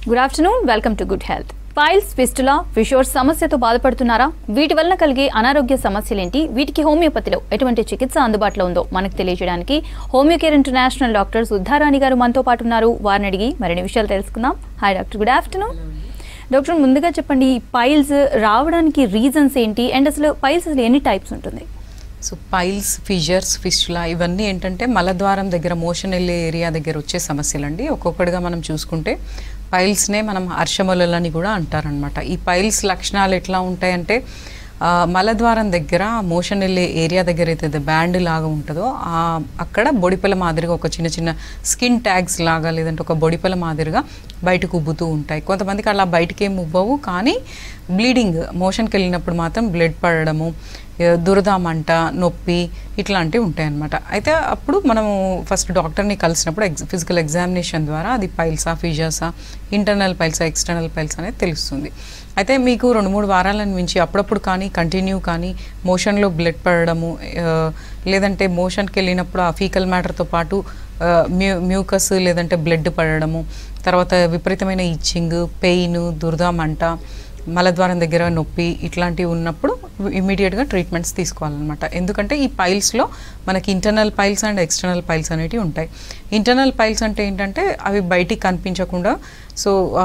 Good afternoon welcome to good health piles fistula fissure సమస్యతో బాధపడుతున్నారా వీటి వలన కలిగే అనారోగ్య సమస్యలేంటి వీటికి హోమియోపతిలో ఎటువంటి చికిత్స అందుబాటులో ఉందో మనకు తెలియజేయడానికి హోమియోకేర్ ఇంటర్నేషనల్ డాక్టర్ సుధారాణి గారు మనతో పాటు ఉన్నారు వారిని అడిగి మరిన్ని విషయాలు తెలుసుకుందాం hi doctor good afternoon doctor ముందుగా చెప్పండి ఈ పైల్స్ రావడానికి రీజన్స్ ఏంటి అండ్ అసలు పైల్స్ అసలు ఎన్ని టైప్స్ ఉంటుంది సో పైల్స్ ఫిజర్స్ ఫిస్టులా ఇవన్నీ ఏంటంటే మలద్వారం దగ్గర మోషన్ వెళ్ళే ఏరియా దగ్గర వచ్చే సమస్యలండి ఒక్కొక్కటిగా మనం చూసుకుంటే పైల్స్నే మనం హర్షమలని కూడా అంటారనమాట ఈ పైల్స్ లక్షణాలు ఎట్లా ఉంటాయంటే ఆ, మలద్వారం దగ్గర మోషన్ వెళ్ళే ఏరియా దగ్గర అయితే బ్యాండ్ లాగా ఉంటుందో ఆ అక్కడ బొడిపల మాదిరిగా ఒక చిన్న చిన్న స్కిన్ ట్యాగ్స్ లాగా లేదంటే ఒక బొడిపల మాదిరిగా బయటకు ఉబ్బుతూ ఉంటాయి కొంతమందికి అలా బయటకి ఏం ఉబ్బవు కానీ బ్లీడింగ్ మోషన్కి వెళ్ళినప్పుడు మాత్రం బ్లడ్ పడడము ఏ, దురద మంట నొప్పి ఇట్లాంటివి ఉంటాయి అన్నమాట అయితే అప్పుడు మనము ఫస్ట్ డాక్టర్ని కలిసినప్పుడు ఎగ్జ్ ఫిజికల్ ఎగ్జామినేషన్ ద్వారా అది పైల్సా ఫిజర్సా ఇంటర్నల్ పైల్సా ఎక్స్టర్నల్ పైల్స్ అనేది తెలుస్తుంది అయితే మీకు రెండు మూడు వారాల నుంచి అప్పుడప్పుడు కానీ కంటిన్యూ కానీ మోషన్లో బ్లడ్ పడడము ఆ, లేదంటే మోషన్కి వెళ్ళినప్పుడు ఆ ఫీకల్ మ్యాటర్తో పాటు ఆ, మ్యూ మ్యూకస్ లేదంటే బ్లడ్ పడడము తర్వాత విపరీతమైన ఇచ్చింగ్ పెయిన్ దురద మంట మలద్వారం దగ్గర నొప్పి ఇట్లాంటివి ఉన్నప్పుడు ఇమీడియట్గా ట్రీట్మెంట్స్ తీసుకోవాలన్నమాట ఎందుకంటే ఈ పైల్స్లో మనకి internal piles and external piles అనేటివి ఉంటాయి ఇంటర్నల్ పైల్స్ అంటే ఏంటంటే అవి బయటికి కనిపించకుండా సో ఆ,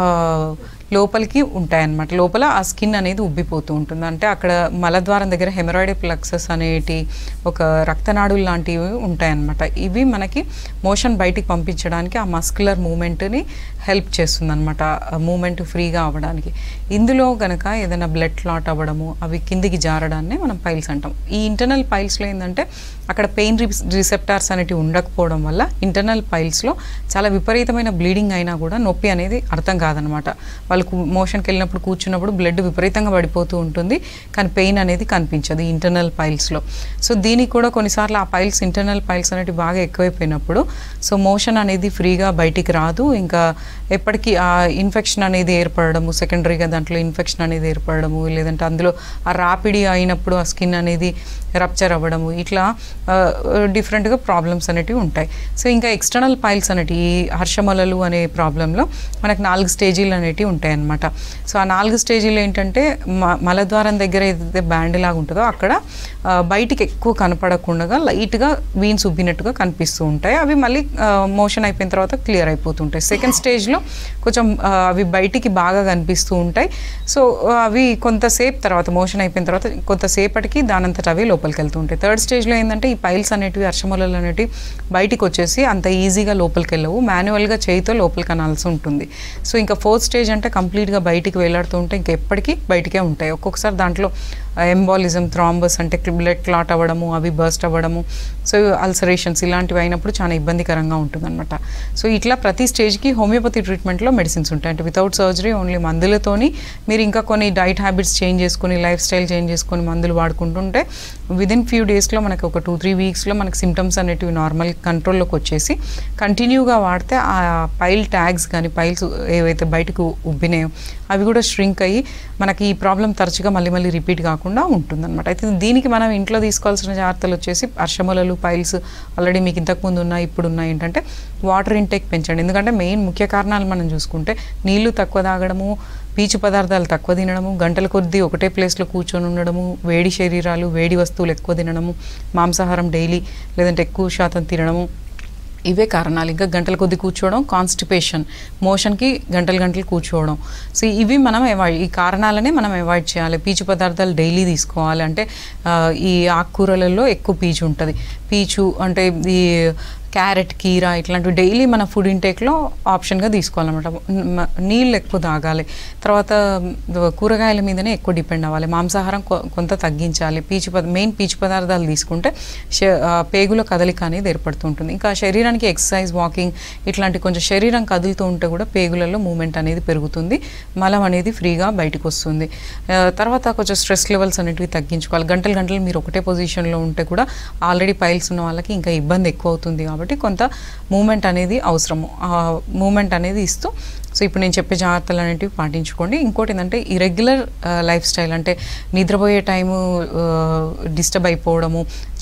లోపలికి ఉంటాయన్నమాట లోపల ఆ స్కిన్ అనేది ఉబ్బిపోతూ ఉంటుంది అంటే అక్కడ మలద్వారం దగ్గర హెమరాయిడ్ ప్లక్సెస్ అనేటి ఒక రక్తనాడులు లాంటివి ఉంటాయన్నమాట ఇవి మనకి మోషన్ బయటికి పంపించడానికి ఆ మస్కులర్ మూమెంట్ని హెల్ప్ చేస్తుంది అనమాట మూమెంట్ ఫ్రీగా అవ్వడానికి ఇందులో గనక ఏదైనా బ్లడ్ క్లాట్ అవ్వడము అవి కిందికి జారడాన్ని మనం పైల్స్ అంటాం ఈ ఇంటర్నల్ పైల్స్లో ఏంటంటే అక్కడ పెయిన్ రిసెప్టార్స్ అనేటివి ఉండకపోవడం వల్ల ఇంటర్నల్ పైల్స్లో చాలా విపరీతమైన బ్లీడింగ్ అయినా కూడా నొప్పి అనేది అర్థం కాదనమాట వాళ్ళు మోషన్కి వెళ్ళినప్పుడు కూర్చున్నప్పుడు బ్లడ్ విపరీతంగా పడిపోతూ ఉంటుంది కానీ పెయిన్ అనేది కనిపించదు ఈ ఇంటర్నల్ పైల్స్లో సో దీనికి కూడా కొన్నిసార్లు ఆ పైల్స్ ఇంటర్నల్ పైల్స్ అనేవి బాగా ఎక్కువైపోయినప్పుడు సో మోషన్ అనేది ఫ్రీగా బయటికి రాదు ఇంకా ఎప్పటికీ ఆ ఇన్ఫెక్షన్ అనేది ఏర్పడము సెకండరీగా దాంట్లో ఇన్ఫెక్షన్ అనేది ఏర్పడము లేదంటే అందులో ఆ రాపిడి అయినప్పుడు ఆ స్కిన్ అనేది రప్చర్ అవ్వడము ఇట్లా డిఫరెంట్గా ప్రాబ్లమ్స్ అనేటివి ఉంటాయి సో ఇంకా ఎక్స్టర్నల్ పైల్స్ అనేటివి ఈ హర్షమలలు అనే ప్రాబ్లంలో మనకు నాలుగు స్టేజీలు అనేటివి ఉంటాయి అన్నమాట సో ఆ నాలుగు స్టేజీలు ఏంటంటే మ- మలద్వారం దగ్గర ఏదైతే బ్యాండ్ లాగా ఉంటుందో అక్కడ ఆ, బయటికి ఎక్కువ కనపడకుండా లైట్గా వీన్స్ ఉబ్బినట్టుగా కనిపిస్తూ ఉంటాయి అవి మళ్ళీ మోషన్ అయిపోయిన తర్వాత క్లియర్ అయిపోతుంటాయి సెకండ్ స్టేజ్లో కొంచెం ఆ, అవి బయటికి బాగా కనిపిస్తూ ఉంటాయి సో ఆ, అవి కొంతసేపు తర్వాత మోషన్ అయిపోయిన తర్వాత కొంతసేపటికి దానంతట అవి లోపలికి వెళ్తూ ఉంటాయి థర్డ్ స్టేజ్లో ఏంటంటే ఈ పైల్స్ అనేటివి హర్షమూలలు అనేటివి బయటికి వచ్చేసి అంత ఈజీగా లోపలికి వెళ్ళవు మాన్యువల్గా చేయితో లోపలికి అనాల్సి ఉంటుంది సో ఇంకా ఫోర్త్ స్టేజ్ అంటే కంప్లీట్గా బయటికి వేలాడుతూ ఉంటే ఇంకా ఎప్పటికీ బయటికే ఉంటాయి ఒక్కొక్కసారి దాంట్లో ఎంబాలిజం థ్రాంబస్ అంటే బ్లడ్ క్లాట్ అవ్వడము అవి బర్స్ట్ అవ్వడము సో అల్సరేషన్స్ ఇలాంటివి అయినప్పుడు చాలా ఇబ్బందికరంగా ఉంటుందన్నమాట సో ఇట్లా ప్రతి స్టేజ్కి హోమియోపతి ట్రీట్మెంట్లో మెడిసిన్స్ ఉంటాయి అంటే వితౌట్ సర్జరీ ఓన్లీ మందులతోని మీరు ఇంకా కొన్ని డైట్ హ్యాబిట్స్ చేంజ్ చేసుకొని లైఫ్ స్టైల్ చేంజ్ చేసుకొని మందులు వాడుకుంటుంటే విదిన్ ఫ్యూ డేస్లో మనకి ఒక టూ త్రీ వీక్స్లో మనకి సిమ్టమ్స్ అనేటివి నార్మల్ కంట్రోల్లోకి వచ్చేసి కంటిన్యూగా వాడితే ఆ పైల్ ట్యాగ్స్ కానీ పైల్స్ ఏవైతే బయటకు ఉబ్బినాయో అవి కూడా ష్రింక్ అయ్యి మనకి ఈ ప్రాబ్లం తరచుగా మళ్ళీ మళ్ళీ రిపీట్ కాకుండా ఉంటుందన్నమాట అయితే దీనికి మనం ఇంట్లో తీసుకోవాల్సిన జాగ్రత్తలు వచ్చేసి హర్షమలలు పైల్స్ ఆల్రెడీ మీకు ఇంతకుముందు ఉన్నాయి ఇప్పుడు ఉన్నాయి ఏంటంటే వాటర్ ఇంటేక్ పెంచండి ఎందుకంటే మెయిన్ ముఖ్య కారణాలు మనం చూసుకుంటే నీళ్లు తక్కువ తాగడము పీచు పదార్థాలు తక్కువ తినడము గంటల కొద్దీ ఒకటే ప్లేస్లో కూర్చొని ఉండడము వేడి శరీరాలు వేడి వస్తువులు ఎక్కువ తినడము మాంసాహారం డైలీ లేదంటే ఎక్కువ శాతం తినడము ఇవే కారణాలు ఇంకా గంటల కొద్ది కూర్చోవడం కాన్స్టిపేషన్ మోషన్కి గంటలు గంటలు కూర్చోవడం సో ఇవి మనం అవాయిడ్ ఈ కారణాలనే మనం అవాయిడ్ చేయాలి పీచు పదార్థాలు డైలీ తీసుకోవాలి అంటే ఆ, ఈ ఆకుకూరలలో ఎక్కువ పీచు ఉంటుంది పీచు అంటే ఈ క్యారెట్ కీరా ఇట్లాంటివి డైలీ మన ఫుడ్ ఇంటేక్లో ఆప్షన్గా తీసుకోవాలన్నమాట మ- నీళ్ళు ఎక్కువ తాగాలి తర్వాత మ్, కూరగాయల మీదనే ఎక్కువ డిపెండ్ అవ్వాలి మాంసాహారం కొ- కొంత తగ్గించాలి పీచు పద మెయిన్ పీచు పదార్థాలు తీసుకుంటే శ- ఆ, పేగుల కదలిక అనేది ఏర్పడుతుంటుంది ఇంకా శరీరానికి ఎక్సర్సైజ్ వాకింగ్ ఇట్లాంటి కొంచెం శరీరం కదులుతూ ఉంటే కూడా పేగులలో మూమెంట్ అనేది పెరుగుతుంది మలం అనేది ఫ్రీగా బయటకు వస్తుంది ఆ, తర్వాత కొంచెం స్ట్రెస్ లెవెల్స్ అనేటివి తగ్గించుకోవాలి గంటలు గంటలు మీరు ఒకటే పొజిషన్లో ఉంటే కూడా ఆల్రెడీ పైల్స్ ఉన్న వాళ్ళకి ఇంకా ఇబ్బంది ఎక్కువ అవుతుంది కాబట్టి కొంత మూమెంట్ అనేది అవసరము ఆ మూమెంట్ అనేది ఇస్తూ సో ఇప్పుడు నేను చెప్పే జాగ్రత్తలు అనేటివి పాటించుకోండి ఇంకోటి ఏంటంటే ఇరెగ్యులర్ లైఫ్ స్టైల్ అంటే నిద్రపోయే టైము డిస్టర్బ్ అయిపోవడము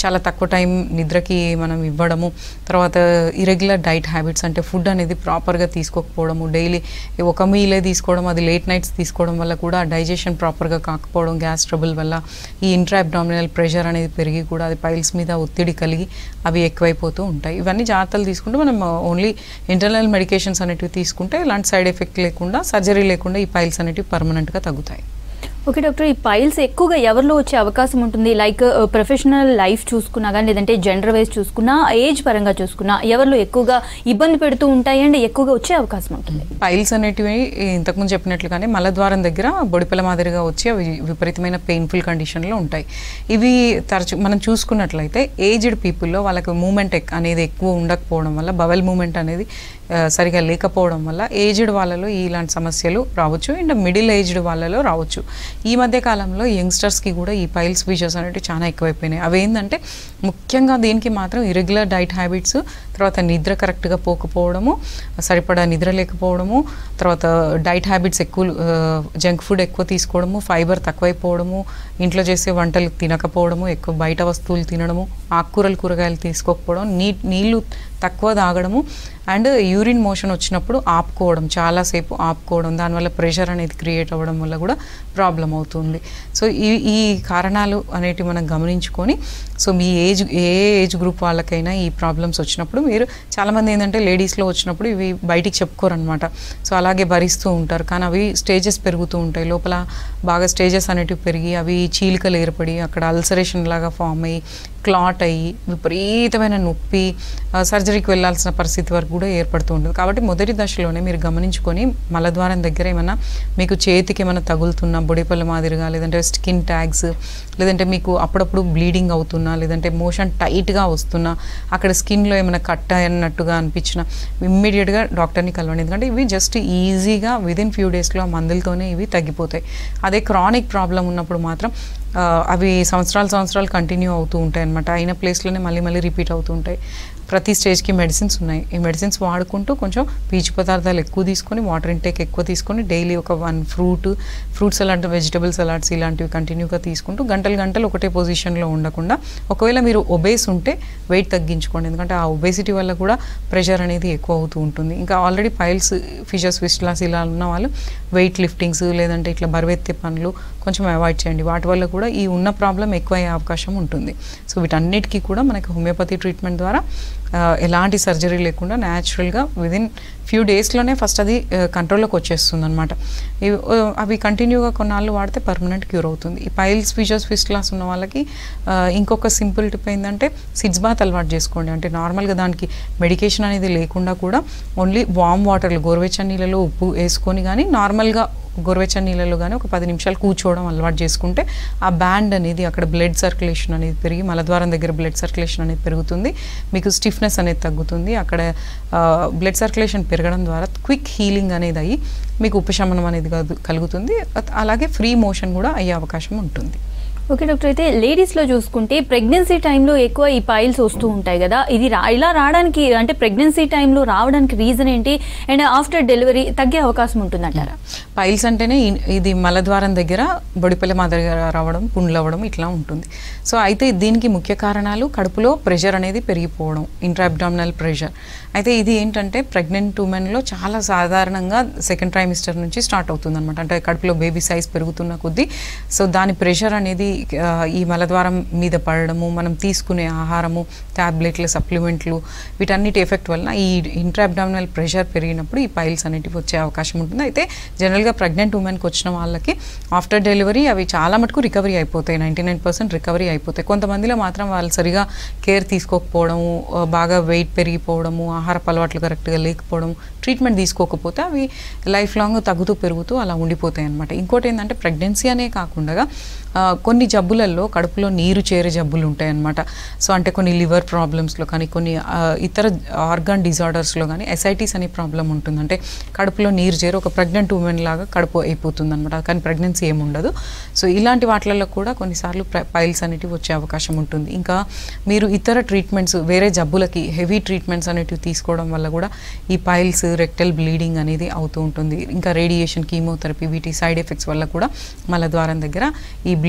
చాలా తక్కువ టైం నిద్రకి మనం ఇవ్వడము తర్వాత ఇరెగ్యులర్ డైట్ హ్యాబిట్స్ అంటే ఫుడ్ అనేది ప్రాపర్గా తీసుకోకపోవడము డైలీ ఒక మీలే తీసుకోవడం అది లేట్ నైట్స్ తీసుకోవడం వల్ల కూడా డైజెషన్ ప్రాపర్గా కాకపోవడం గ్యాస్ ట్రబుల్ వల్ల ఈ ఇంట్రా అబ్డామినల్ ప్రెషర్ అనేది పెరిగి కూడా అది పైల్స్ మీద ఒత్తిడి కలిగి అవి ఎక్కువైపోతూ ఉంటాయి ఇవన్నీ జాగ్రత్తలు తీసుకుంటే మనం ఓన్లీ ఇంటర్నల్ మెడికేషన్స్ అనేటివి తీసుకుంటే ఇలాంటి సైడ్ ఎఫెక్ట్ లేకుండా సర్జరీ లేకుండా ఈ పైల్స్ అనేటివి పర్మనెంట్గా తగ్గుతాయి ఓకే డాక్టర్ ఈ పైల్స్ ఎక్కువగా ఎవరిలో వచ్చే అవకాశం ఉంటుంది లైక్ ప్రొఫెషనల్ లైఫ్ చూసుకున్నా కానీ లేదంటే జెండర్ వైజ్ చూసుకున్నా ఏజ్ పరంగా చూసుకున్నా ఎవరిలో ఎక్కువగా ఇబ్బంది పెడుతూ ఉంటాయి అండ్ ఎక్కువగా వచ్చే అవకాశం ఉంటుంది పైల్స్ అనేటివి ఇంతకుముందు చెప్పినట్లుగానే మలద్వారం దగ్గర బొడిపల మాదిరిగా వచ్చి అవి విపరీతమైన పెయిన్ఫుల్ కండిషన్లో ఉంటాయి ఇవి తరచు మనం చూసుకున్నట్లయితే ఏజ్డ్ పీపుల్లో వాళ్ళకి మూమెంట్ అనేది ఎక్కువ ఉండకపోవడం వల్ల బవెల్ మూమెంట్ అనేది ఆ, సరిగా లేకపోవడం వల్ల ఏజ్డ్ వాళ్ళలో ఇలాంటి సమస్యలు రావచ్చు అండ్ మిడిల్ ఏజ్డ్ వాళ్ళలో రావచ్చు ఈ మధ్య కాలంలో యంగ్స్టర్స్కి కూడా ఈ పైల్స్ ఫీచర్స్ అనేవి చాలా ఎక్కువైపోయినాయి అవి ఏంటంటే ముఖ్యంగా దీనికి మాత్రం ఇరెగ్యులర్ డైట్ హ్యాబిట్స్ తర్వాత నిద్ర కరెక్ట్గా పోకపోవడము సరిపడా నిద్ర లేకపోవడము తర్వాత డైట్ హ్యాబిట్స్ ఎక్కువ జంక్ ఫుడ్ ఎక్కువ తీసుకోవడము ఫైబర్ తక్కువైపోవడము ఇంట్లో చేసే వంటలు తినకపోవడము ఎక్కువ బయట వస్తువులు తినడము ఆకుకూరలు కూరగాయలు తీసుకోకపోవడం నీ నీళ్లు తక్కువ తాగడము అండ్ యూరిన్ మోషన్ వచ్చినప్పుడు ఆపుకోవడం చాలాసేపు ఆపుకోవడం దానివల్ల ప్రెషర్ అనేది క్రియేట్ అవ్వడం వల్ల కూడా ప్రాబ్లం అవుతుంది సో ఈ ఈ కారణాలు అనేటివి మనం గమనించుకొని సో మీ ఏజ్ ఏ ఏజ్ గ్రూప్ వాళ్ళకైనా ఈ ప్రాబ్లమ్స్ వచ్చినప్పుడు మీరు చాలామంది ఏంటంటే లేడీస్లో వచ్చినప్పుడు ఇవి బయటికి చెప్పుకోరనమాట సో అలాగే భరిస్తూ ఉంటారు కానీ అవి స్టేజెస్ పెరుగుతూ ఉంటాయి లోపల బాగా స్టేజెస్ అనేటివి పెరిగి అవి చీలికలు ఏర్పడి అక్కడ అల్సరేషన్ లాగా ఫామ్ అయ్యి క్లాట్ అయ్యి విపరీతమైన నొప్పి ఆ, సర్జరీకి వెళ్ళాల్సిన పరిస్థితి వరకు కూడా ఏర్పడుతూ ఉంటుంది కాబట్టి మొదటి దశలోనే మీరు గమనించుకొని మలద్వారం దగ్గర ఏమైనా మీకు చేతికి ఏమైనా తగులుతున్నా బొడిపల్ల మాదిరిగా లేదంటే స్కిన్ ట్యాగ్స్ లేదంటే మీకు అప్పుడప్పుడు బ్లీడింగ్ అవుతున్నా లేదంటే మోషన్ టైట్గా వస్తున్నా అక్కడ స్కిన్లో ఏమైనా కట్ అయినట్టుగా అనిపించిన ఇమ్మీడియట్గా డాక్టర్ని కలవండి ఎందుకంటే ఇవి జస్ట్ ఈజీగా విదిన్ ఫ్యూ డేస్లో ఆ మందులతోనే ఇవి తగ్గిపోతాయి అదే క్రానిక్ ప్రాబ్లం ఉన్నప్పుడు మాత్రం ఆ, అవి సంవత్సరాలు సంవత్సరాలు కంటిన్యూ అవుతూ ఉంటాయి అనమాట అయిన ప్లేస్లోనే మళ్ళీ మళ్ళీ రిపీట్ అవుతూ ఉంటాయి ప్రతి స్టేజ్కి మెడిసిన్స్ ఉన్నాయి ఈ మెడిసిన్స్ వాడుకుంటూ కొంచెం పీచు పదార్థాలు ఎక్కువ తీసుకొని వాటర్ ఇంటేక్ ఎక్కువ తీసుకొని డైలీ ఒక వన్ ఫ్రూట్ ఫ్రూట్స్ అలాంటి వెజిటబుల్ సలాడ్స్ ఇలాంటివి కంటిన్యూగా తీసుకుంటూ గంటలు గంటలు ఒకటే పొజిషన్లో ఉండకుండా ఒకవేళ మీరు ఒబేస్ ఉంటే వెయిట్ తగ్గించుకోండి ఎందుకంటే ఆ ఒబేసిటీ వల్ల కూడా ప్రెషర్ అనేది ఎక్కువ అవుతూ ఉంటుంది ఇంకా ఆల్రెడీ పైల్స్ ఫిషర్స్ విస్లాస్ ఇలా ఉన్న వాళ్ళు వెయిట్ లిఫ్టింగ్స్ లేదంటే ఇట్లా బరువెత్తే పనులు కొంచెం అవాయిడ్ చేయండి వాటి వల్ల కూడా ఈ ఉన్న ప్రాబ్లం ఎక్కువ అయ్యే అవకాశం ఉంటుంది సో వీటన్నిటికీ కూడా మనకి హోమియోపతి ట్రీట్మెంట్ ద్వారా ఆ, ఎలాంటి సర్జరీ లేకుండా న్యాచురల్గా విదిన్ ఫ్యూ డేస్లోనే ఫస్ట్ అది కంట్రోల్లోకి వచ్చేస్తుంది అనమాట అవి కంటిన్యూగా కొన్నాళ్ళు వాడితే పర్మనెంట్ క్యూర్ అవుతుంది ఈ పైల్స్ ఫీచర్స్ ఫిస్ట్లాస్ ఉన్న వాళ్ళకి ఆ, ఇంకొక సింపుల్ టిప్ ఏంటంటే సిడ్స్ బాత్ అలవాటు చేసుకోండి అంటే నార్మల్గా దానికి మెడికేషన్ అనేది లేకుండా కూడా ఓన్లీ వామ్ వాటర్లు గోరువెచ్చని నీళ్ళలో ఉప్పు వేసుకొని కానీ నార్మల్గా గోరువెచ్చని నీళ్ళలో కానీ ఒక పది నిమిషాలు కూర్చోవడం అలవాటు చేసుకుంటే ఆ బ్యాండ్ అనేది అక్కడ బ్లడ్ సర్క్యులేషన్ అనేది పెరిగి మలద్వారం దగ్గర బ్లడ్ సర్క్యులేషన్ అనేది పెరుగుతుంది మీకు స్టిఫ్నెస్ అనేది తగ్గుతుంది అక్కడ బ్లడ్ సర్క్యులేషన్ పెరగడం ద్వారా క్విక్ హీలింగ్ అనేది అయ్యి మీకు ఉపశమనం అనేది కలుగు- కలుగుతుంది అత- అలాగే ఫ్రీ మోషన్ కూడా అయ్యే అవకాశం ఉంటుంది ఓకే డాక్టర్ అయితే లేడీస్లో చూసుకుంటే ప్రెగ్నెన్సీ టైంలో ఎక్కువ ఈ పైల్స్ వస్తూ ఉంటాయి కదా ఇది రా ఇలా రావడానికి అంటే ప్రెగ్నెన్సీ టైంలో రావడానికి రీజన్ ఏంటి అండ్ ఆఫ్టర్ డెలివరీ తగ్గే అవకాశం ఉంటుందంటారా పైల్స్ అంటేనే ఇ- ఇది మలద్వారం దగ్గర బొడిపల్లి మాదిరిగా రావడం పుండ్లు అవ్వడం ఇట్లా ఉంటుంది సో అయితే దీనికి ముఖ్య కారణాలు కడుపులో ప్రెషర్ అనేది పెరిగిపోవడం ఇంట్రా అబ్డామినల్ ప్రెషర్ అయితే ఇది ఏంటంటే ప్రెగ్నెంట్ ఉమెన్లో చాలా సాధారణంగా సెకండ్ ట్రైమిస్టర్ నుంచి స్టార్ట్ అవుతుంది అనమాట అంటే కడుపులో బేబీ సైజ్ పెరుగుతున్న కొద్దీ సో దాని ప్రెషర్ అనేది ఆ, ఈ మలద్వారం మీద పడడము మనం తీసుకునే ఆహారము ట్యాబ్లెట్లు సప్లిమెంట్లు వీటన్నిటి ఎఫెక్ట్ వలన ఈ ఇంట్రా అబ్డామినల్ ప్రెషర్ పెరిగినప్పుడు ఈ పైల్స్ అనేటివి వచ్చే అవకాశం ఉంటుంది అయితే జనరల్గా ప్రెగ్నెంట్ ఉమెన్కి వచ్చిన వాళ్ళకి ఆఫ్టర్ డెలివరీ అవి చాలా మటుకు రికవరీ అయిపోతాయి నైంటీ నైన్ పర్సెంట్ రికవరీ అయిపోతాయి కొంతమందిలో మాత్రం వాళ్ళు సరిగా కేర్ తీసుకోకపోవడము ఆ, బాగా వెయిట్ పెరిగిపోవడము ఆహారపు అలవాట్లు కరెక్ట్గా లేకపోవడం ట్రీట్మెంట్ తీసుకోకపోతే అవి లైఫ్ లాంగ్ తగ్గుతూ పెరుగుతూ అలా ఉండిపోతాయి అనమాట ఇంకోటి ఏంటంటే ప్రెగ్నెన్సీ అనే కాకుండా ఆ, కొన్ని జబ్బులలో కడుపులో నీరు చేరే జబ్బులు ఉంటాయి అన్నమాట సో అంటే కొన్ని లివర్ ప్రాబ్లమ్స్లో కానీ కొన్ని ఆ, ఇతర ఆర్గాన్ డిజార్డర్స్లో కానీ ఎసైటిస్ అనే ప్రాబ్లం ఉంటుంది అంటే కడుపులో నీరు చేరి ఒక ప్రెగ్నెంట్ ఉమెన్ లాగా కడుపు అయిపోతుంది అనమాట కానీ ప్రెగ్నెన్సీ ఏమి ఉండదు సో ఇలాంటి వాటిలలో కూడా కొన్నిసార్లు పైల్స్ అనేటివి వచ్చే అవకాశం ఉంటుంది ఇంకా మీరు ఇతర ట్రీట్మెంట్స్ వేరే జబ్బులకి హెవీ ట్రీట్మెంట్స్ అనేటివి తీసుకోవడం వల్ల కూడా ఈ పైల్స్ రెక్టల్ బ్లీడింగ్ అనేది అవుతూ ఉంటుంది ఇంకా రేడియేషన్ కీమోథెరపీ వీటి సైడ్ ఎఫెక్ట్స్ వల్ల కూడా మలద్వారం దగ్గర ఈ బ్లీడింగ్ అనేది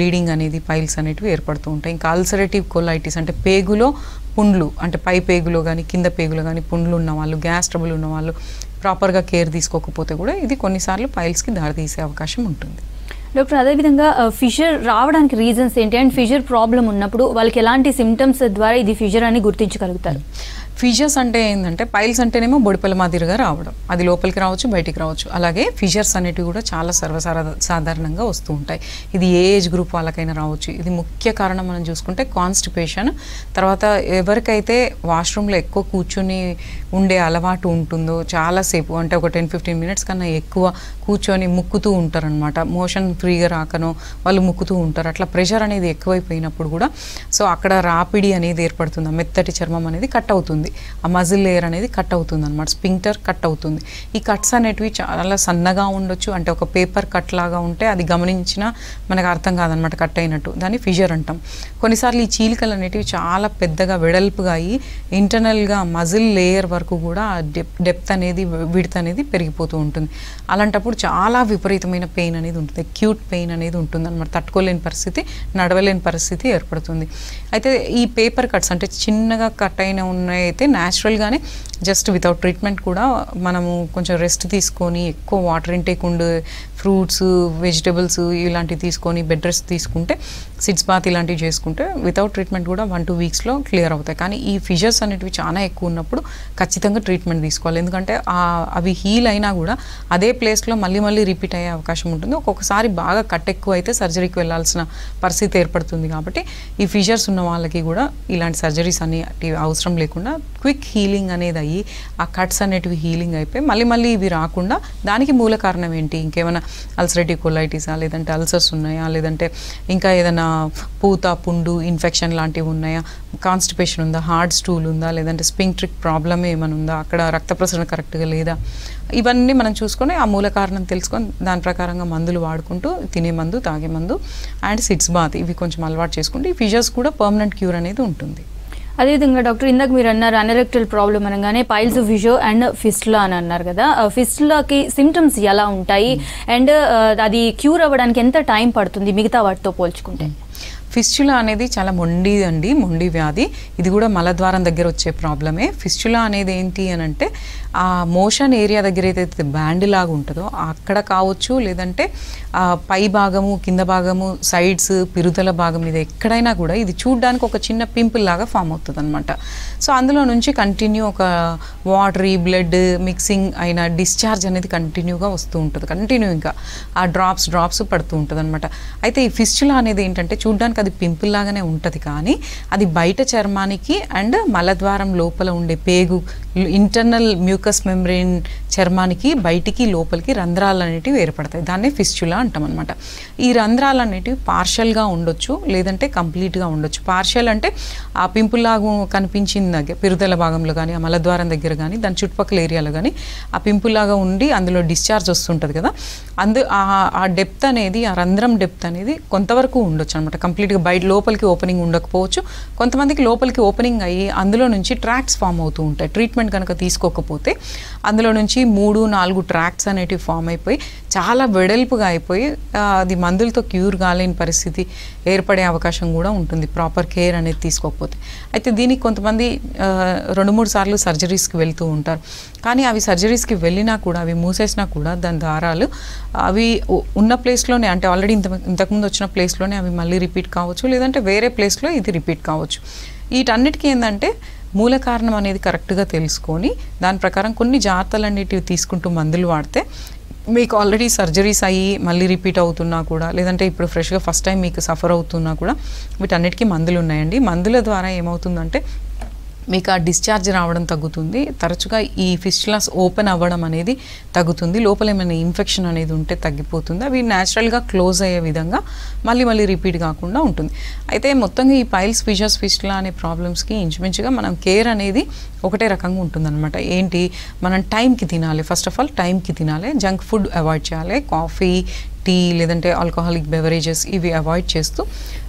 అనేది పైల్స్ అనేటివి ఏర్పడుతూ ఉంటాయి ఇంకా అల్సరేటివ్ కొలైటిస్ అంటే పేగులో పుండ్లు అంటే పై పేగులో కానీ కింద పేగులో కానీ పుండ్లు ఉన్న వాళ్ళు గ్యాస్ ట్రబుల్ ఉన్న వాళ్ళు ప్రాపర్గా కేర్ తీసుకోకపోతే కూడా ఇది కొన్నిసార్లు పైల్స్కి దారితీసే అవకాశం ఉంటుంది డాక్టర్ అదేవిధంగా ఫిషర్ రావడానికి రీజన్స్ ఏంటి అండ్ ఫిషర్ ప్రాబ్లం ఉన్నప్పుడు వాళ్ళకి ఎలాంటి సిమ్టమ్స్ ద్వారా ఇది ఫిషర్ అని గుర్తించగలుగుతారు ఫిషర్స్ అంటే ఏంటంటే పైల్స్ అంటేనేమో బొడిపల మాదిరిగా రావడం అది లోపలికి రావచ్చు బయటికి రావచ్చు అలాగే ఫిషర్స్ అనేటివి కూడా చాలా సర్వసారా సాధారణంగా వస్తూ ఉంటాయి ఇది ఏ ఏజ్ గ్రూప్ వాళ్ళకైనా రావచ్చు ఇది ముఖ్య కారణం మనం చూసుకుంటే కాన్స్టిపేషన్ తర్వాత ఎవరికైతే వాష్రూమ్లో ఎక్కువ కూర్చుని ఉండే అలవాటు ఉంటుందో చాలాసేపు అంటే ఒక టెన్ ఫిఫ్టీన్ మినిట్స్ కన్నా ఎక్కువ కూర్చొని ముక్కుతూ ఉంటారనమాట మోషన్ ఫ్రీగా రాకనో వాళ్ళు ముక్కుతూ ఉంటారు అట్లా ప్రెషర్ అనేది ఎక్కువైపోయినప్పుడు కూడా సో అక్కడ రాపిడి అనేది ఏర్పడుతుంది ఆ మెత్తటి చర్మం అనేది కట్ అవుతుంది ఆ మజిల్ లేయర్ అనేది కట్ అవుతుంది అనమాట స్పింక్టర్ కట్ అవుతుంది ఈ కట్స్ అనేటివి చాలా సన్నగా ఉండొచ్చు అంటే ఒక పేపర్ కట్ లాగా ఉంటే అది గమనించినా మనకు అర్థం కాదనమాట కట్ అయినట్టు దాన్ని ఫిజర్ అంటాం కొన్నిసార్లు ఈ చీలికలు అనేటివి చాలా పెద్దగా వెడల్పుగా అయ్యి ఇంటర్నల్గా మజిల్ లేయర్ వరకు కూడా డెప్ డెప్త్ అనేది విడత్ అనేది పెరిగిపోతూ ఉంటుంది అలాంటప్పుడు చాలా విపరీతమైన పెయిన్ అనేది ఉంటుంది అక్యూట్ పెయిన్ అనేది ఉంటుంది అనమాట తట్టుకోలేని పరిస్థితి నడవలేని పరిస్థితి ఏర్పడుతుంది అయితే ఈ పేపర్ కట్స్ అంటే చిన్నగా కట్ అయిన ఉన్నాయి అయితే న్యాచురల్గానే జస్ట్ వితౌట్ ట్రీట్మెంట్ కూడా మనము కొంచెం రెస్ట్ తీసుకొని ఎక్కువ వాటర్ ఇంటేక్ ఉండే ఫ్రూట్స్ వెజిటబుల్స్ ఇలాంటివి తీసుకొని బెడ్ రెస్ట్ తీసుకుంటే సిడ్స్ బాత్ ఇలాంటివి చేసుకుంటే వితౌట్ ట్రీట్మెంట్ కూడా వన్ టూ వీక్స్లో క్లియర్ అవుతాయి కానీ ఈ ఫిజర్స్ అనేటివి చాలా ఎక్కువ ఉన్నప్పుడు ఖచ్చితంగా ట్రీట్మెంట్ తీసుకోవాలి ఎందుకంటే ఆ- అవి హీల్ అయినా కూడా అదే ప్లేస్లో మళ్ళీ మళ్ళీ రిపీట్ అయ్యే అవకాశం ఉంటుంది ఒక్కొక్కసారి బాగా కట్ ఎక్కువ అయితే సర్జరీకి వెళ్ళాల్సిన పరిస్థితి ఏర్పడుతుంది కాబట్టి ఈ ఫిజర్స్ ఉన్న వాళ్ళకి కూడా ఇలాంటి సర్జరీస్ అనేటివి అవసరం లేకుండా క్విక్ హీలింగ్ అనేది అయ్యి ఆ కట్స్ అనేటివి హీలింగ్ అయిపోయి మళ్ళీ మళ్ళీ ఇవి రాకుండా దానికి మూల కారణం ఏంటి ఇంకేమైనా అల్సరేటివ్ కొలైటిసా లేదంటే అల్సర్స్ ఉన్నాయా లేదంటే ఇంకా ఏదైనా పూత పుండు ఇన్ఫెక్షన్ లాంటివి ఉన్నాయా కాన్స్టిపేషన్ ఉందా హార్డ్ స్టూల్ ఉందా లేదంటే స్పింక్ట్రిక్ ప్రాబ్లమ్ ఏమైనా ఉందా అక్కడ రక్త ప్రసరణ కరెక్ట్గా లేదా ఇవన్నీ మనం చూసుకొని ఆ మూల కారణం తెలుసుకొని దాని ప్రకారంగా మందులు వాడుకుంటూ తినే మందు తాగే మందు అండ్ సిట్స్ బాత్ ఇవి కొంచెం అలవాటు చేసుకుంటే ఈ ఫిజర్స్ కూడా పర్మనెంట్ క్యూర్ అనేది ఉంటుంది అదేవిధంగా డాక్టర్ ఇందాక మీరు అన్నారు అనరెక్టల్ ప్రాబ్లం అనగానే పైల్స్ ఫిషో అండ్ ఫిస్టులా అని అన్నారు కదా ఫిస్టులాకి సిమ్టమ్స్ ఎలా ఉంటాయి అండ్ అది క్యూర్ అవ్వడానికి ఎంత టైం పడుతుంది మిగతా వాటితో పోల్చుకుంటే ఫిస్చులా అనేది చాలా మొండి అండి మొండి వ్యాధి ఇది కూడా మలద్వారం దగ్గర వచ్చే ప్రాబ్లమే ఫిస్చులా అనేది ఏంటి అని అంటే ఆ మోషన్ ఏరియా దగ్గర ఏదైతే బ్యాండ్ లాగా ఉంటుందో అక్కడ కావచ్చు లేదంటే ఆ పై భాగము కింద భాగము సైడ్స్ పిరుదల భాగం మీద ఎక్కడైనా కూడా ఇది చూడడానికి ఒక చిన్న పింపుల్ లాగా ఫామ్ అవుతుంది అనమాట సో అందులో నుంచి కంటిన్యూ ఒక వాటరీ బ్లడ్ మిక్సింగ్ అయిన డిశ్చార్జ్ అనేది కంటిన్యూగా వస్తూ ఉంటుంది కంటిన్యూ ఇంకా ఆ డ్రాప్స్ డ్రాప్స్ పడుతూ ఉంటుంది అనమాట అయితే ఈ ఫిస్చులా అనేది ఏంటంటే చూడడానికి అది పింపుల్ లాగానే ఉంటుంది కానీ అది బయట చర్మానికి అండ్ మలద్వారం లోపల ఉండే పేగు ఇంటర్నల్ మ్యూకస్ మెమ్బ్రెయిన్ చర్మానికి బయటికి లోపలికి రంధ్రాలు అనేటివి ఏర్పడతాయి దాన్నే ఫిస్చులా అంటాం అనమాట ఈ రంధ్రాలు అనేటివి పార్షల్గా ఉండొచ్చు లేదంటే కంప్లీట్గా ఉండొచ్చు పార్షల్ అంటే ఆ పింపుల్ లాగా కనిపించిన దగ్గర పిరుదల భాగంలో కానీ ఆ మలద్వారం దగ్గర కానీ దాని చుట్టుపక్కల ఏరియాలో కానీ ఆ పింపుల్ లాగా ఉండి అందులో డిశ్చార్జ్ వస్తుంటుంది కదా అందు ఆ- ఆ డెప్త్ అనేది ఆ రంధ్రం డెప్త్ అనేది కొంతవరకు ఉండొచ్చు అనమాట కంప్లీట్గా బయట లోపలికి ఓపెనింగ్ ఉండకపోవచ్చు కొంతమందికి లోపలికి ఓపెనింగ్ అయ్యి అందులో నుంచి ట్రాక్స్ ఫామ్ అవుతూ ఉంటాయి ట్రీట్మెంట్ కనుక తీసుకోకపోతే అందులో నుంచి మూడు నాలుగు ట్రాక్స్ అనేటివి ఫామ్ అయిపోయి చాలా వెడల్పుగా అయిపోయి ఆ, అది మందులతో క్యూర్ కాలేని పరిస్థితి ఏర్పడే అవకాశం కూడా ఉంటుంది ప్రాపర్ కేర్ అనేది తీసుకోకపోతే అయితే దీనికి కొంతమంది ఆ, రెండు మూడు సార్లు సర్జరీస్కి వెళ్తూ ఉంటారు కానీ అవి సర్జరీస్కి వెళ్ళినా కూడా అవి మూసేసినా కూడా దాని దారాలు అవి ఉ- ఉన్న ప్లేస్లోనే అంటే ఆల్రెడీ ఇంత ఇంతకుముందు వచ్చిన ప్లేస్లోనే అవి మళ్ళీ రిపీట్ కావచ్చు లేదంటే వేరే ప్లేస్లో ఇది రిపీట్ కావచ్చు వీటన్నిటికీ ఏంటంటే మూల కారణం అనేది కరెక్ట్గా తెలుసుకొని దాని ప్రకారం కొన్ని జాగ్రత్తలు అనేటివి తీసుకుంటూ మందులు వాడితే మీకు ఆల్రెడీ సర్జరీస్ అయ్యి మళ్ళీ రిపీట్ అవుతున్నా కూడా లేదంటే ఇప్పుడు ఫ్రెష్గా ఫస్ట్ టైం మీకు సఫర్ అవుతున్నా కూడా వీటన్నిటికీ మందులు ఉన్నాయండి మందుల ద్వారా ఏమవుతుందంటే మీకు ఆ డిశ్చార్జ్ రావడం తగ్గుతుంది తరచుగా ఈ ఫిస్టులాస్ ఓపెన్ అవ్వడం అనేది తగ్గుతుంది లోపల ఏమైనా ఇన్ఫెక్షన్ అనేది ఉంటే తగ్గిపోతుంది అవి న్యాచురల్గా క్లోజ్ అయ్యే విధంగా మళ్ళీ మళ్ళీ రిపీట్ కాకుండా ఉంటుంది అయితే మొత్తంగా ఈ పైల్స్ ఫిషర్స్ ఫిస్టులా అనే ప్రాబ్లమ్స్కి ఇంచుమించుగా మనం కేర్ అనేది ఒకటే రకంగా ఉంటుందన్నమాట ఏంటి మనం టైంకి తినాలి ఫస్ట్ ఆఫ్ ఆల్ టైంకి తినాలి జంక్ ఫుడ్ అవాయిడ్ చేయాలి కాఫీ టీ లేదంటే ఆల్కహాలిక్ బెవరేజెస్ ఇవి అవాయిడ్ చేస్తూ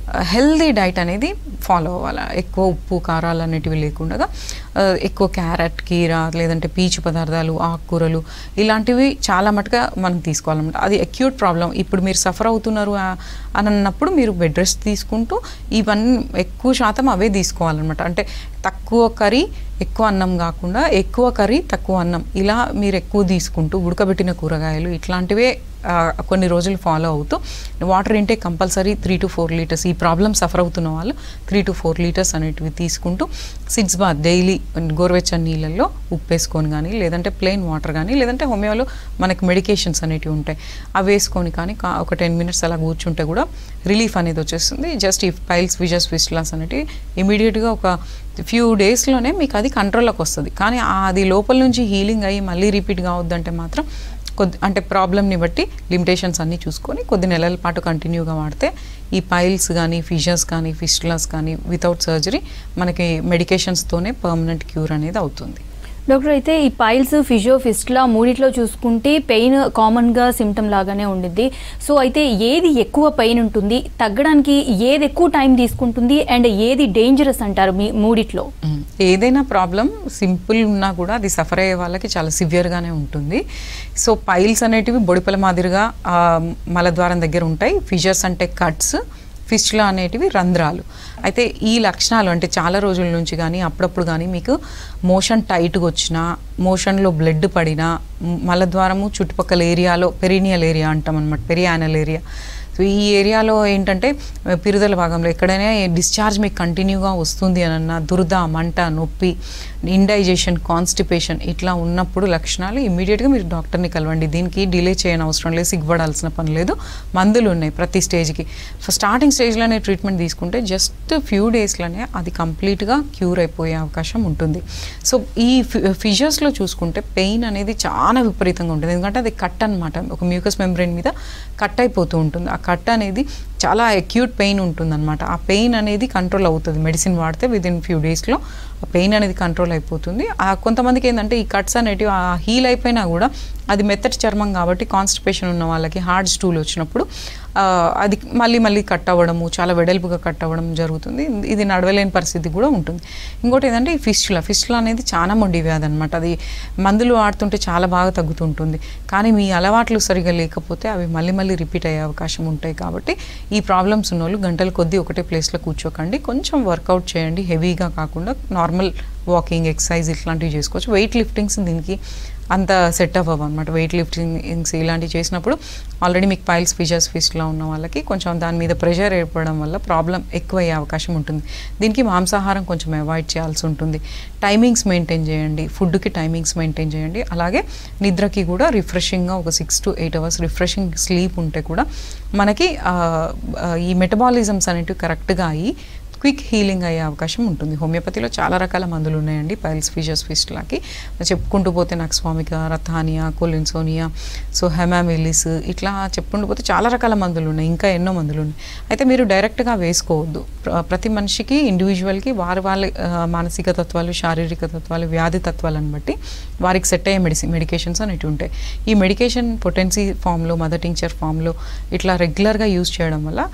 హెల్దీ డైట్ అనేది ఫాలో అవ్వాలి ఎక్కువ ఉప్పు కారాలు అనేటివి లేకుండా ఆ, ఎక్కువ క్యారెట్ కీర లేదంటే పీచు పదార్థాలు ఆకుకూరలు ఇలాంటివి చాలా మటుగా మనం తీసుకోవాలన్నమాట అది అక్యూట్ ప్రాబ్లం ఇప్పుడు మీరు సఫర్ అవుతున్నారు ఆ- అని అన్నప్పుడు మీరు బెడ్ రెస్ట్ తీసుకుంటూ ఇవన్నీ ఎక్కువ శాతం అవే తీసుకోవాలన్నమాట అంటే తక్కువ కర్రీ ఎక్కువ అన్నం కాకుండా ఎక్కువ కర్రీ తక్కువ అన్నం ఇలా మీరు ఎక్కువ తీసుకుంటూ ఉడకబెట్టిన కూరగాయలు ఇట్లాంటివే ఆ, కొన్ని రోజులు ఫాలో అవుతూ water intake compulsory three to four litres ఈ ప్రాబ్లం సఫర్ అవుతున్న వాళ్ళు త్రీ టు ఫోర్ లీటర్స్ అనేటివి తీసుకుంటూ సిక్స్ బాత్ డైలీ గోరువెచ్చని నీళ్ళల్లో ఉప్పు వేసుకొని కానీ లేదంటే ప్లెయిన్ వాటర్ కానీ లేదంటే హోమియోలో మనకి మెడికేషన్స్ అనేటివి ఉంటాయి అవి వేసుకొని కానీ కా- ఒక టెన్ మినిట్స్ అలా కూర్చుంటే కూడా రిలీఫ్ అనేది వచ్చేస్తుంది జస్ట్ ఈ పైల్స్ విజస్ విస్లాస్ అనేటివి ఇమీడియట్గా ఒక ఫ్యూ డేస్లోనే మీకు అది కంట్రోల్లోకి వస్తుంది కానీ ఆ- అది లోపల నుంచి హీలింగ్ అయ్యి మళ్ళీ రిపీట్ కావద్దంటే మాత్రం కొద్ది అంటే ప్రాబ్లమ్ని బట్టి లిమిటేషన్స్ అన్నీ చూసుకొని కొద్ది నెలల పాటు కంటిన్యూగా వాడితే ఈ పైల్స్ కానీ ఫిషర్స్ కానీ ఫిస్టులాస్ కానీ వితౌట్ సర్జరీ మనకి మెడికేషన్స్తోనే పర్మనెంట్ క్యూర్ అనేది అవుతుంది డాక్టర్ అయితే ఈ పైల్స్ ఫిజియో ఫిస్టులా మూడిట్లో చూసుకుంటే పెయిన్ కామన్గా సిమ్టమ్ లాగానే ఉండిద్ది సో అయితే ఏది ఎక్కువ పెయిన్ ఉంటుంది తగ్గడానికి ఏది ఎక్కువ టైం తీసుకుంటుంది అండ్ ఏది డేంజరస్ అంటారు మీ మూడిట్లో మ్మ్. ఏదైనా ప్రాబ్లం సింపుల్ ఉన్నా కూడా అది సఫర్ అయ్యే వాళ్ళకి చాలా సివియర్గానే ఉంటుంది సో పైల్స్ అనేటివి బొడిపల మాదిరిగా ఆ, మలద్వారం దగ్గర ఉంటాయి ఫిషర్స్ అంటే కట్స్ ఫిష్లా అనేటివి రంధ్రాలు అయితే ఈ లక్షణాలు అంటే చాలా రోజుల నుంచి కానీ అప్పుడప్పుడు కానీ మీకు మోషన్ టైట్గా వచ్చినా మోషన్లో బ్లడ్ పడినా మ్, మలద్వారము చుట్టుపక్కల ఏరియాలో పెరినియల్ ఏరియా అంటాం అనమాట పెరియానల్ ఏరియా సో ఈ ఏరియాలో ఏంటంటే ఆ, పిరుదల భాగంలో ఎక్కడైనా డిశ్చార్జ్ మీకు కంటిన్యూగా వస్తుంది అని అన్న దురద మంట నొప్పి ఇండైజేషన్ కాన్స్టిపేషన్ ఇట్లా ఉన్నప్పుడు లక్షణాలు ఇమీడియట్గా మీరు డాక్టర్ని కలవండి దీనికి డిలే చేయని అవసరం లేదు సిగ్గుపడాల్సిన పని లేదు మందులు ఉన్నాయి ప్రతి స్టేజ్కి స్టార్టింగ్ స్టేజ్లోనే ట్రీట్మెంట్ తీసుకుంటే జస్ట్ ఫ్యూ డేస్లోనే అది కంప్లీట్గా క్యూర్ అయిపోయే అవకాశం ఉంటుంది సో ఈ ఫిజర్స్లో చూసుకుంటే పెయిన్ అనేది చాలా విపరీతంగా ఉంటుంది ఎందుకంటే అది కట్ అనమాట ఒక మ్యూకస్ మెంబ్రెయిన్ మీద కట్ అయిపోతూ ఉంటుంది ఆ కట్ అనేది చాలా అక్యూట్ పెయిన్ ఉంటుందన్నమాట ఆ పెయిన్ అనేది కంట్రోల్ అవుతుంది మెడిసిన్ వాడితే విత్ ఇన్ ఫ్యూ డేస్లో ఆ పెయిన్ అనేది కంట్రోల్ అయిపోతుంది ఆ కొంతమందికి ఏంటంటే ఈ కట్స్ అనేటివి ఆ హీల్ అయిపోయినా కూడా అది మెత్తటి చర్మం కాబట్టి కాన్స్టిపేషన్ ఉన్న వాళ్ళకి హార్డ్ స్టూల్ వచ్చినప్పుడు ఆ, అది మళ్ళీ మళ్ళీ కట్ అవ్వడము చాలా వెడల్పుగా కట్ అవ్వడం జరుగుతుంది ఇది నడవలేని పరిస్థితి కూడా ఉంటుంది ఇంకోటి ఏంటంటే ఈ ఫిస్టులా ఫిస్టులా అనేది చాలా మొండి వ్యాధి అనమాట అది మందులు వాడుతుంటే చాలా బాగా తగ్గుతుంటుంది కానీ మీ అలవాట్లు సరిగా లేకపోతే అవి మళ్ళీ మళ్ళీ రిపీట్ అయ్యే అవకాశం ఉంటాయి కాబట్టి ఈ ప్రాబ్లమ్స్ ఉన్న వాళ్ళు గంటల కొద్దీ ఒకటే ప్లేస్లో కూర్చోకండి కొంచెం వర్కౌట్ చేయండి హెవీగా కాకుండా నార్మల్ వాకింగ్ ఎక్సర్సైజ్ ఇట్లాంటివి చేసుకోవచ్చు వెయిట్ లిఫ్టింగ్స్ దీనికి అంత సెట్ అవ్వవు అనమాట వెయిట్ లిఫ్టింగ్స్ ఇలాంటివి చేసినప్పుడు ఆల్రెడీ మీకు పైల్స్ ఫిషర్స్ ఫిష్లో ఉన్న వాళ్ళకి కొంచెం దాని మీద ప్రెషర్ ఏర్పడడం వల్ల ప్రాబ్లం ఎక్కువ అయ్యే అవకాశం ఉంటుంది దీనికి మాంసాహారం కొంచెం అవాయిడ్ చేయాల్సి ఉంటుంది టైమింగ్స్ మెయింటైన్ చేయండి ఫుడ్కి టైమింగ్స్ మెయింటైన్ చేయండి అలాగే నిద్రకి కూడా రిఫ్రెషింగ్గా ఒక six to eight hours refreshing sleep ఉంటే కూడా మనకి ఆ, ఆ, ఈ మెటబాలిజమ్స్ అనేటివి కరెక్ట్గా అయ్యి క్విక్ హీలింగ్ అయ్యే అవకాశం ఉంటుంది హోమియోపతిలో చాలా రకాల మందులు ఉన్నాయండి పైల్స్ ఫిషర్స్ ఫిస్టులకి చెప్పుకుంటూ పోతే నాకు స్వామిక రథానియా కొలిన్సోనియా సో హెమామిలిస్ ఇట్లా చెప్పుకుంటూ పోతే చాలా రకాల మందులు ఉన్నాయి ఇంకా ఎన్నో మందులు ఉన్నాయి అయితే మీరు డైరెక్ట్గా వేసుకోవద్దు ప్ర- ప్రతి మనిషికి ఇండివిజువల్కి వారి వాళ్ళ ఆ, మానసిక తత్వాలు శారీరక తత్వాలు వ్యాధి తత్వాలను బట్టి వారికి సెట్ అయ్యే మెడిసిన్ మెడికేషన్స్ అనేవి ఉంటాయి ఈ మెడికేషన్ పొటెన్సీ ఫామ్లో మదర్ టించర్ ఫామ్లో ఇట్లా రెగ్యులర్గా యూజ్ చేయడం వల్ల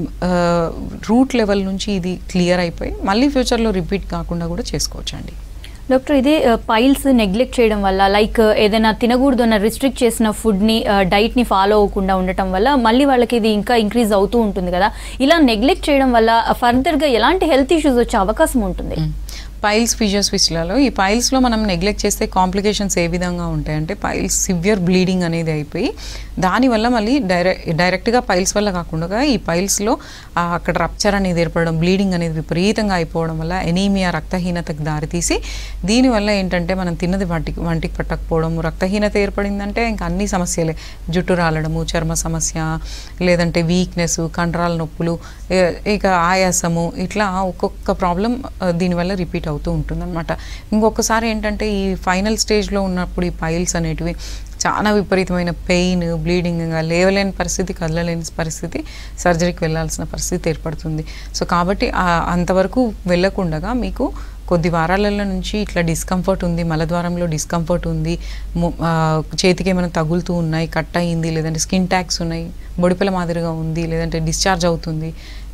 రూట్ లెవెల్ నుంచి ఇది క్లియర్ అయిపోయి మళ్ళీ ఫ్యూచర్లో రిపీట్ కాకుండా కూడా చేసుకోవచ్చు అండి డాక్టర్ ఇదే పైల్స్ నెగ్లెక్ట్ చేయడం వల్ల లైక్ ఏదైనా తినకూడదు అన్న రిస్ట్రిక్ట్ చేసిన ఫుడ్ని డైట్ని ఫాలో అవ్వకుండా ఉండటం వల్ల మళ్ళీ వాళ్ళకి ఇది ఇంకా ఇంక్రీజ్ అవుతూ ఉంటుంది కదా ఇలా నెగ్లెక్ట్ చేయడం వల్ల ఫర్దర్గా ఎలాంటి హెల్త్ ఇష్యూస్ వచ్చే అవకాశం ఉంటుంది పైల్స్ ఫిజియోస్ ఫిస్టులలో ఈ పైల్స్లో మనం నెగ్లెక్ట్ చేస్తే కాంప్లికేషన్స్ ఏ విధంగా ఉంటాయంటే పైల్స్ సివియర్ బ్లీడింగ్ అనేది అయిపోయి దానివల్ల మళ్ళీ డైరెక్ట్ డైరెక్ట్గా పైల్స్ వల్ల కాకుండా ఈ పైల్స్లో అక్కడ రప్చర్ అనేది ఏర్పడడం బ్లీడింగ్ అనేది విపరీతంగా అయిపోవడం వల్ల ఎనీమియా రక్తహీనతకు దారితీసి దీనివల్ల ఏంటంటే మనం తిన్నది వంటికి వంటికి పట్టకపోవడం రక్తహీనత ఏర్పడిందంటే ఇంకా అన్ని సమస్యలే జుట్టు రాలడము చర్మ సమస్య లేదంటే వీక్నెస్ కండరాల నొప్పులు ఏ- ఇక ఆయాసము ఇట్లా ఒక్కొక్క ప్రాబ్లం దీనివల్ల రిపీట్ అవుతూ ఉంటుందన్నమాట ఇంకొకసారి ఏంటంటే ఈ ఫైనల్ స్టేజ్లో ఉన్నప్పుడు ఈ పైల్స్ అనేటివి చాలా విపరీతమైన పెయిన్ బ్లీడింగ్ ఇంకా లేవలేని పరిస్థితి కదలలేని పరిస్థితి సర్జరీకి వెళ్ళాల్సిన పరిస్థితి ఏర్పడుతుంది సో కాబట్టి ఆ- అంతవరకు వెళ్ళకుండా మీకు కొద్ది వారాలలో నుంచి ఇట్లా డిస్కంఫర్ట్ ఉంది మలద్వారంలో డిస్కంఫర్ట్ ఉంది ము- ఆ, చేతికి ఏమైనా తగులుతూ ఉన్నాయి కట్ అయింది లేదంటే స్కిన్ ట్యాక్స్ ఉన్నాయి బొడిపెల మాదిరిగా ఉంది లేదంటే డిశ్చార్జ్ అవుతుంది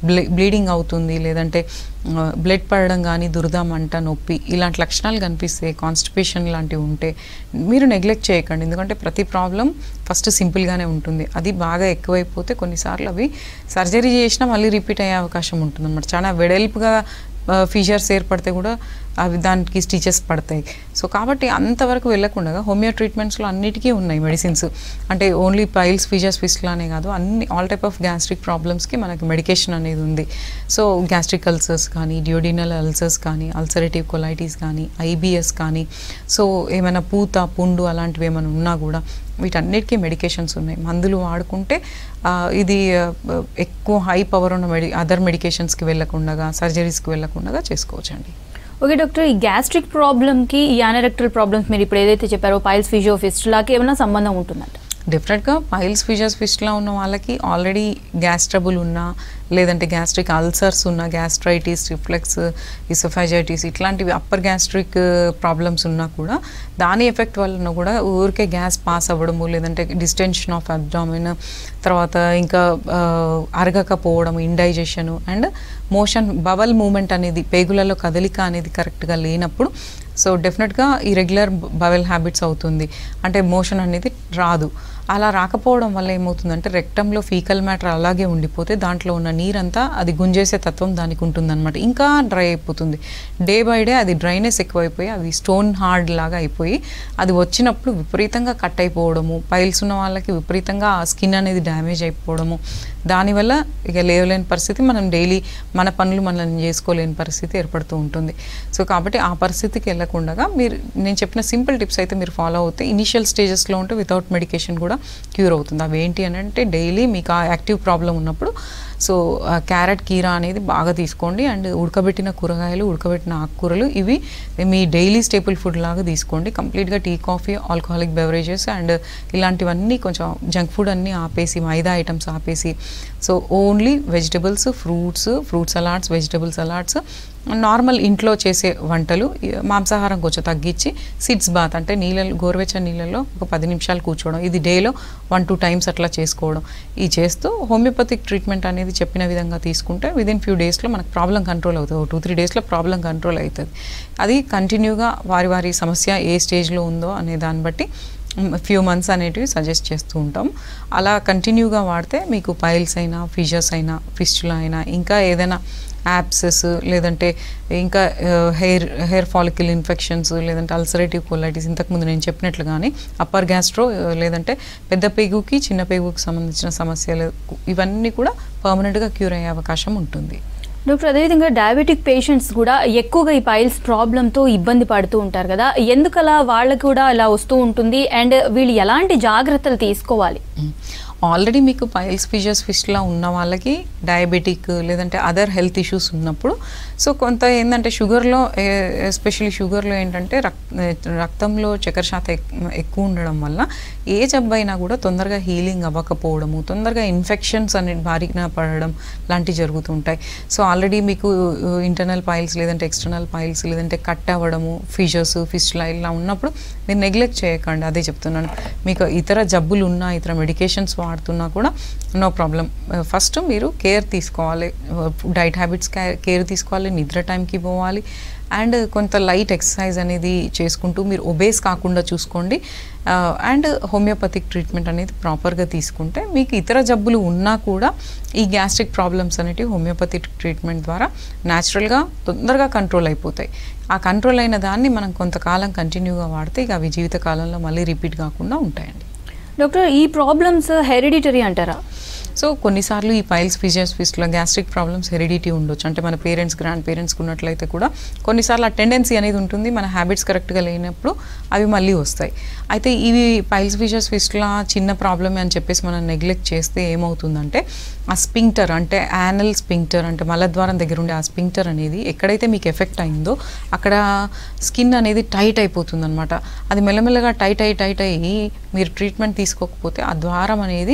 బ్లీ బ్లీడింగ్ అవుతుంది లేదంటే బ్లడ్ పడడం కానీ దురద మంట నొప్పి ఇలాంటి లక్షణాలు కనిపిస్తే కాన్స్టిపేషన్ లాంటివి ఉంటే మీరు నెగ్లెక్ట్ చేయకండి ఎందుకంటే ప్రతి ప్రాబ్లం ఫస్ట్ సింపుల్గానే ఉంటుంది అది బాగా ఎక్కువైపోతే కొన్నిసార్లు అవి సర్జరీ చేసినా మళ్ళీ రిపీట్ అయ్యే అవకాశం ఉంటుంది అనమాట చాలా వెడల్పుగా ఫీచర్స్ ఏర్పడితే కూడా అవి దానికి స్టిచెస్ పడతాయి సో కాబట్టి అంతవరకు వెళ్ళకుండా హోమియో ట్రీట్మెంట్స్లో అన్నిటికీ ఉన్నాయి మెడిసిన్స్ అంటే ఓన్లీ పైల్స్ ఫీచర్స్ ఫిస్ట్లానే కాదు అన్ని ఆల్ టైప్ ఆఫ్ గ్యాస్ట్రిక్ ప్రాబ్లమ్స్కి మనకి మెడికేషన్ అనేది ఉంది సో గ్యాస్ట్రిక్ అల్సర్స్ కానీ డ్యూడినల్ అల్సర్స్ కానీ అల్సరేటివ్ కొలైటిస్ కానీ ఐబిఎస్ కానీ సో ఏమైనా పూత పుండు అలాంటివి ఏమైనా ఉన్నా కూడా వీటన్నిటికీ మెడికేషన్స్ ఉన్నాయి మందులు వాడుకుంటే ఆ, ఇది ఆ, ఎక్కువ హై పవర్ ఉన్న మెడి అదర్ మెడికేషన్స్కి వెళ్ళకుండా సర్జరీస్కి వెళ్ళకుండా చేసుకోవచ్చండి ఓకే డాక్టర్ ఈ గ్యాస్ట్రిక్ ప్రాబ్లమ్కి ఈ యానరెక్టల్ ప్రాబ్లమ్స్ మీరు ఇప్పుడు ఏదైతే చెప్పారో పైల్స్ ఫిజియో ఫిస్టులాకి ఏమైనా సంబంధం ఉంటుందంట డెఫినెట్గా పైల్స్ ఫిషర్స్ ఫిష్లా ఉన్న వాళ్ళకి ఆల్రెడీ గ్యాస్ ట్రబుల్ ఉన్నా లేదంటే గ్యాస్ట్రిక్ అల్సర్స్ ఉన్న గ్యాస్ట్రైటిస్ రిఫ్లెక్స్ ఇసోఫైజైటిస్ ఇట్లాంటివి అప్పర్ గ్యాస్ట్రిక్ ప్రాబ్లమ్స్ ఉన్నా కూడా దాని ఎఫెక్ట్ వలన కూడా ఊరికే గ్యాస్ పాస్ అవ్వడము లేదంటే డిస్టెన్షన్ ఆఫ్ అబ్డామిన్ తర్వాత ఇంకా ఆ, అరగకపోవడం indigestion and motion bowel movement అనేది పేగులలో కదలిక అనేది కరెక్ట్గా లేనప్పుడు సో డెఫినెట్గా ఈ రెగ్యులర్ బవెల్ హ్యాబిట్స్ అవుతుంది అంటే మోషన్ అనేది రాదు అలా రాకపోవడం వల్ల ఏమవుతుందంటే రెక్టంలో ఫీకల్ మ్యాటర్ అలాగే ఉండిపోతే దాంట్లో ఉన్న నీరంతా అది గుంజేసే తత్వం దానికి ఉంటుందన్నమాట ఇంకా డ్రై అయిపోతుంది డే బై డే అది డ్రైనెస్ ఎక్కువైపోయి అవి స్టోన్ హార్డ్ లాగా అయిపోయి అది వచ్చినప్పుడు విపరీతంగా కట్ అయిపోవడము పైల్స్ ఉన్న వాళ్ళకి విపరీతంగా ఆ స్కిన్ అనేది డ్యామేజ్ అయిపోవడము దానివల్ల ఇక లేవలేని పరిస్థితి మనం డైలీ మన పనులు మనం చేసుకోలేని పరిస్థితి ఏర్పడుతూ ఉంటుంది సో కాబట్టి ఆ పరిస్థితికి వెళ్ళకుండా మీరు నేను చెప్పిన సింపుల్ టిప్స్ అయితే మీరు ఫాలో అవుతే ఇనిషియల్ స్టేజెస్లో ఉంటే వితౌట్ మెడికేషన్ కూడా క్యూర్ అవుతుంది అవి ఏంటి అని అంటే డైలీ మీకు ఆ యాక్టివ్ ప్రాబ్లం ఉన్నప్పుడు సో క్యారెట్ కీరా అనేది బాగా తీసుకోండి అండ్ ఉడకబెట్టిన కూరగాయలు ఉడకబెట్టిన ఆకుకూరలు ఇవి మీ డైలీ స్టేపుల్ ఫుడ్ లాగా తీసుకోండి కంప్లీట్గా tea coffee alcoholic beverages and ఇలాంటివన్నీ కొంచెం జంక్ ఫుడ్ అన్నీ ఆపేసి మైదా ఐటమ్స్ ఆపేసి so only vegetables fruits fruit salads vegetable salads normal ఇంట్లో చేసే వంటలు ఈ మాంసాహారం కొంచెం తగ్గించి సిడ్స్ బాత్ అంటే నీళ్ళలో గోరువెచ్చని నీళ్ళలో ఒక పది నిమిషాలు కూర్చోవడం ఇది డేలో వన్ టూ టైమ్స్ అట్లా చేసుకోవడం ఈ చేస్తూ హోమియోపతిక్ ట్రీట్మెంట్ అనేది చెప్పిన విధంగా తీసుకుంటే విదిన్ ఫ్యూ డేస్లో మనకు ప్రాబ్లం కంట్రోల్ అవుతుంది టూ త్రీ డేస్లో ప్రాబ్లం కంట్రోల్ అవుతుంది అది కంటిన్యూగా వారి వారి సమస్య ఏ స్టేజ్లో ఉందో అనే దాన్ని బట్టి ఫ్యూ మంత్స్ అనేటివి సజెస్ట్ చేస్తూ ఉంటాం అలా కంటిన్యూగా వాడితే మీకు పైల్స్ అయినా ఫిషర్స్ అయినా ఫిస్టులా అయినా ఇంకా ఏదైనా యాప్సెస్ లేదంటే ఇంకా హెయిర్ హెయిర్ ఫాలికల్ ఇన్ఫెక్షన్స్ లేదంటే అల్సరేటివ్ కొలైటిస్ ఇంతకుముందు నేను చెప్పినట్లుగానే అప్పర్ గ్యాస్ట్రో లేదంటే పెద్ద పేగుకి చిన్న పేగుకి సంబంధించిన సమస్యలు ఇవన్నీ కూడా పర్మనెంట్గా క్యూర్ అయ్యే అవకాశం ఉంటుంది డాక్టర్ అదేవిధంగా డయాబెటిక్ పేషెంట్స్ కూడా ఎక్కువగా ఈ పైల్స్ ప్రాబ్లంతో ఇబ్బంది పడుతూ ఉంటారు కదా ఎందుకలా వాళ్ళకి కూడా ఇలా వస్తూ ఉంటుంది అండ్ వీళ్ళు ఎలాంటి జాగ్రత్తలు తీసుకోవాలి ఆల్రెడీ మీకు పైల్స్ ఫిషర్స్ ఫిష్లా ఉన్న వాళ్ళకి డయాబెటిక్ లేదంటే అదర్ హెల్త్ ఇష్యూస్ ఉన్నప్పుడు సో కొంత ఏంటంటే షుగర్లో ఎస్పెషల్లీ షుగర్లో ఏంటంటే రక్ రక్తంలో చక్కెర శాతం ఎక్- ఎక్కువ ఉండడం వల్ల ఏ జబ్బైనా కూడా తొందరగా హీలింగ్ అవ్వకపోవడము తొందరగా ఇన్ఫెక్షన్స్ అనే బారిన పడడం లాంటివి జరుగుతుంటాయి సో ఆల్రెడీ మీకు ఇంటర్నల్ పైల్స్ లేదంటే ఎక్స్టర్నల్ పైల్స్ లేదంటే కట్ అవ్వడము ఫిషర్స్ ఫిష్లా ఇలా ఉన్నప్పుడు మీరు నెగ్లెక్ట్ చేయకండి అదే చెప్తున్నాను మీకు ఇతర జబ్బులు ఉన్నా ఇతర మెడికేషన్స్ వాడుతున్నా కూడా నో ప్రాబ్లం ఫస్ట్ మీరు కేర్ తీసుకోవాలి డైట్ హ్యాబిట్స్ కేర్ తీసుకోవాలి నిద్ర టైంకి పోవాలి అండ్ కొంత లైట్ ఎక్సర్సైజ్ అనేది చేసుకుంటూ మీరు ఒబేస్ కాకుండా చూసుకోండి అండ్ హోమియోపతిక్ ట్రీట్మెంట్ అనేది ప్రాపర్గా తీసుకుంటే మీకు ఇతర జబ్బులు ఉన్నా కూడా ఈ గ్యాస్ట్రిక్ ప్రాబ్లమ్స్ అనేటివి హోమియోపతిక్ ట్రీట్మెంట్ ద్వారా న్యాచురల్గా తొందరగా కంట్రోల్ అయిపోతాయి ఆ కంట్రోల్ అయిన దాన్ని మనం కొంతకాలం కంటిన్యూగా వాడితే ఇక అవి జీవితకాలంలో మళ్ళీ రిపీట్ కాకుండా ఉంటాయండి డాక్టర్ ఈ ప్రాబ్లమ్స్ హెరిడిటరీ అంటారా సో కొన్నిసార్లు ఈ పైల్స్ ఫిజియస్ ఫిస్ట్లో గ్యాస్ట్రిక్ ప్రాబ్లమ్స్ హెరిడిటీ ఉండొచ్చు అంటే మన పేరెంట్స్ గ్రాండ్ పేరెంట్స్కి ఉన్నట్లయితే కూడా కొన్నిసార్లు ఆ టెండెన్సీ అనేది ఉంటుంది మన హ్యాబిట్స్ కరెక్ట్గా లేనప్పుడు అవి మళ్ళీ వస్తాయి అయితే ఇవి పైల్స్ ఫిజియస్ ఫిస్ట్లా చిన్న ప్రాబ్లమే అని చెప్పేసి మనం నెగ్లెక్ట్ చేస్తే ఏమవుతుందంటే ఆ స్పింక్టర్ అంటే యానల్ స్పింక్టర్ అంటే మలద్వారం దగ్గర ఉండే ఆ స్పింక్టర్ అనేది ఎక్కడైతే మీకు ఎఫెక్ట్ అయిందో అక్కడ స్కిన్ అనేది టైట్ అయిపోతుంది అనమాట అది మెల్లమెల్లగా టైట్ అయ్యి టైట్ అయ్యి మీరు ట్రీట్మెంట్ తీసుకోకపోతే ఆ ద్వారం అనేది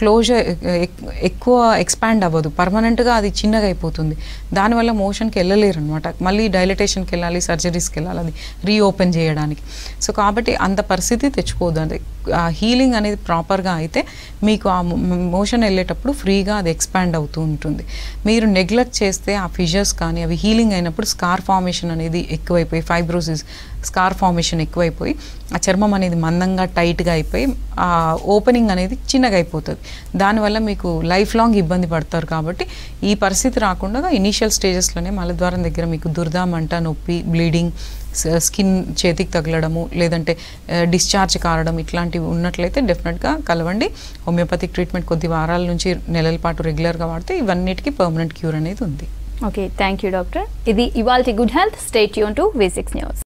క్లోజర్ ఎక్కువ ఎక్స్పాండ్ అవ్వదు పర్మనెంట్గా అది చిన్నగా అయిపోతుంది దానివల్ల మోషన్కి వెళ్ళలేరు అనమాట మళ్ళీ డైలటేషన్కి వెళ్ళాలి సర్జరీస్కి వెళ్ళాలి అది రీఓపెన్ చేయడానికి సో కాబట్టి అంత పరిస్థితి తెచ్చుకోవద్దు అది హీలింగ్ అనేది ప్రాపర్గా అయితే మీకు ఆ మోషన్ వెళ్ళేటప్పుడు ఫ్రీగా అది ఎక్స్పాండ్ అవుతూ ఉంటుంది మీరు నెగ్లెక్ట్ చేస్తే ఆ ఫిజర్స్ కానీ అవి హీలింగ్ అయినప్పుడు స్కార్ ఫార్మేషన్ అనేది ఎక్కువైపోయి ఫైబ్రోసిస్ స్కార్ ఫార్మేషన్ ఎక్కువైపోయి ఆ చర్మం అనేది మందంగా టైట్గా అయిపోయి ఆ ఓపెనింగ్ అనేది చిన్నగా అయిపోతుంది దానివల్ల మీకు లైఫ్ లాంగ్ ఇబ్బంది పడతారు కాబట్టి ఈ పరిస్థితి రాకుండా ఇనీషియల్ స్టేజెస్లోనే మలద్వారం దగ్గర మీకు దురద మంట నొప్పి బ్లీడింగ్ స్కిన్ చేతికి తగలడము లేదంటే డిశ్చార్జ్ కారడం ఇట్లాంటివి ఉన్నట్లయితే డెఫినెట్గా కలవండి హోమియోపతిక్ ట్రీట్మెంట్ కొద్ది వారాల నుంచి నెలల పాటు రెగ్యులర్గా వాడితే ఇవన్నిటికీ పర్మనెంట్ క్యూర్ అనేది ఉంది ఓకే థ్యాంక్ యూ డాక్టర్ ఇది ఇవాల్టి గుడ్ హెల్త్ స్టేట్ యూన్ టు వి సిక్స్ న్యూస్